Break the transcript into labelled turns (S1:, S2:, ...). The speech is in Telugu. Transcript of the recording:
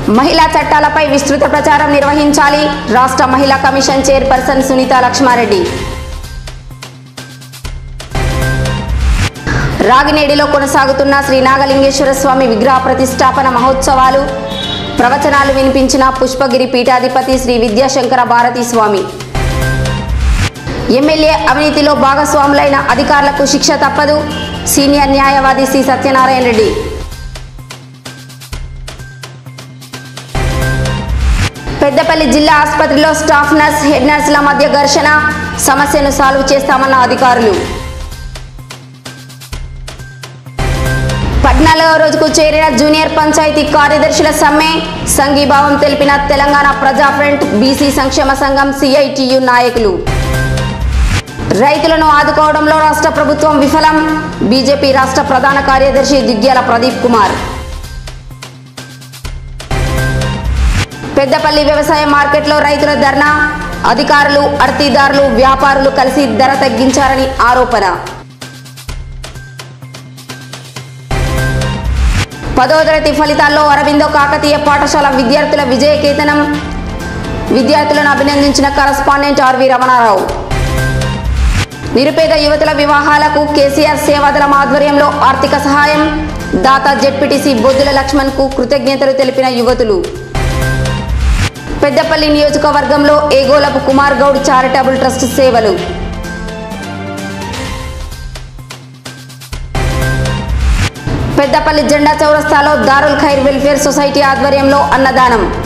S1: మహిళా చట్టాలపై విస్తృత ప్రచారం నిర్వహించాలి రాష్ట్ర మహిళా కమిషన్ చైర్పర్సన్ సునీత లక్ష్మారెడ్డి రాగినేడిలో కొనసాగుతున్న శ్రీ నాగలింగేశ్వర స్వామి విగ్రహ ప్రతిష్టాపన మహోత్సవాలు ప్రవచనాలు వినిపించిన పుష్పగిరి పీఠాధిపతి శ్రీ విద్యాశంకర భారతి స్వామి ఎమ్మెల్యే అవినీతిలో భాగస్వాములైన అధికారులకు శిక్ష తప్పదు సీనియర్ న్యాయవాది సి సత్యనారాయణ రెడ్డి పెద్దపల్లి జిల్లా ఆసుపత్రిలో స్టాఫ్ నర్స్ హెడ్ నర్సుల మధ్య ఘర్షణ సమస్యను సాల్వ్ చేస్తామన్న అధికారులు పద్నాలుగవ రోజుకు చేరిన జూనియర్ పంచాయతీ కార్యదర్శుల సమ్మె సంఘీభావం తెలిపిన తెలంగాణ ప్రజా ఫ్రంట్ బీసీ సంక్షేమ సంఘం సిఐటియు నాయకులు రైతులను ఆదుకోవడంలో రాష్ట్ర ప్రభుత్వం విఫలం బీజేపీ రాష్ట్ర ప్రధాన కార్యదర్శి దిగ్గ్యాల ప్రదీప్ కుమార్ పెద్దపల్లి వ్యవసాయ మార్కెట్లో రైతుల ధర్నా అధికారులు అర్తీదారులు వ్యాపారులు కలిసి ధర తగ్గించారని ఆరోపణ పదో తరగతి ఫలితాల్లో అరవిందో కాకతీయ పాఠశాల విద్యార్థుల విజయకేతనం విద్యార్థులను అభినందించిన కరస్పాండెంట్ ఆర్వి రమణారావు నిరుపేద యువతుల వివాహాలకు కేసీఆర్ సేవాదళం ఆధ్వర్యంలో ఆర్థిక సహాయం దాత జెడ్పీటీసీ బొద్దుల లక్ష్మణ్ కు కృతజ్ఞతలు తెలిపిన యువతులు పెద్దపల్లి నియోజకవర్గంలో ఏగోలపు కుమార్ గౌడ్ చారిటబుల్ ట్రస్ట్ సేవలు పెద్దపల్లి జెండా చౌరస్తాలో దారుల్ ఖైర్ వెల్ఫేర్ సొసైటీ ఆధ్వర్యంలో అన్నదానం